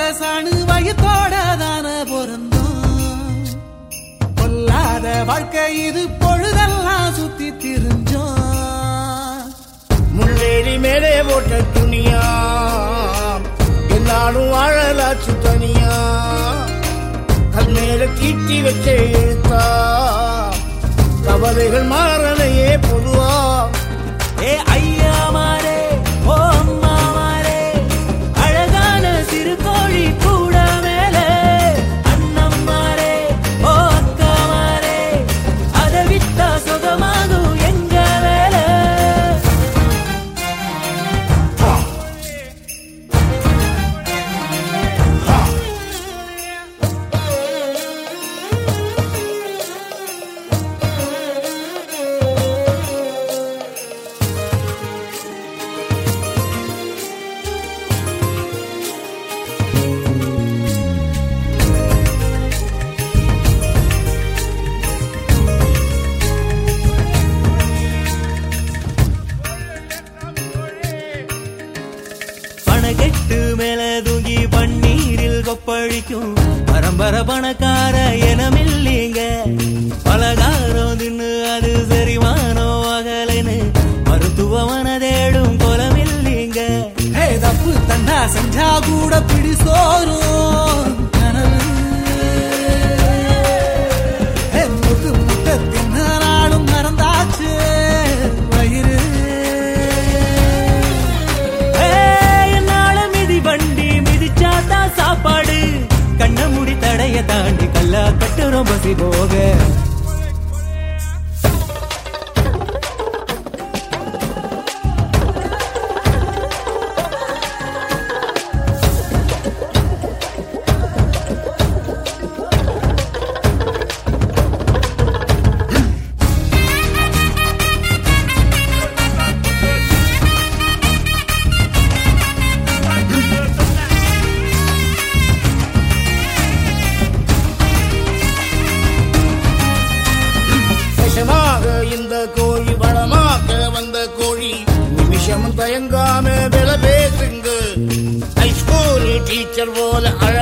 சணு வயத்தோட தான பொருந்தோம் கொல்லாத வாழ்க்கை இது பொழுதெல்லாம் சுத்தி திரிஞ்சோம் முள்ளேறி மேலே போட்ட துணியா எல்லாரும் வாழலாச்சு தனியா கல் மேல தீட்டி வச்ச எழுத்தா கவலைகள் மாறலையே பொதுவா ஏ ஐயா மாரே ஓ அம்மா மாரே அழகான சிறு கோழி கூட மேலே அண்ணன் மாரே ஓ அக்கா மாரே அதை விட்டா சுகமாகும் எங்க வேலை பணக்கெட்டு மேல தூங்கி பன்னீரில் கொப்பழிக்கும் பரம்பர பணக்கார எனமில்லைங்க பலகாரம் தின்னு அது செரிமானோ அகலைன்னு மருத்துவமன தேடும் குலமில்லைங்க தப்பு தண்டா செஞ்சா கூட பிடி சோறும் கனவு ஏ, முட்டு முட்டை தின்ன நாளும் மறந்தாச்சு வயிறு ஏய், என்னால மிதி வண்டி மிதிச்சாத்தா சாப்பாடு கண்ண முடி தடைய தாண்டி கல்லா கட்டுறோம் பசி போக விஷமாக இந்த கோழி வளமாக்க வந்த கோழி நிமிஷம் தயங்காம வில பேசுங்க ஹைஸ்கூல் டீச்சர் போல அழ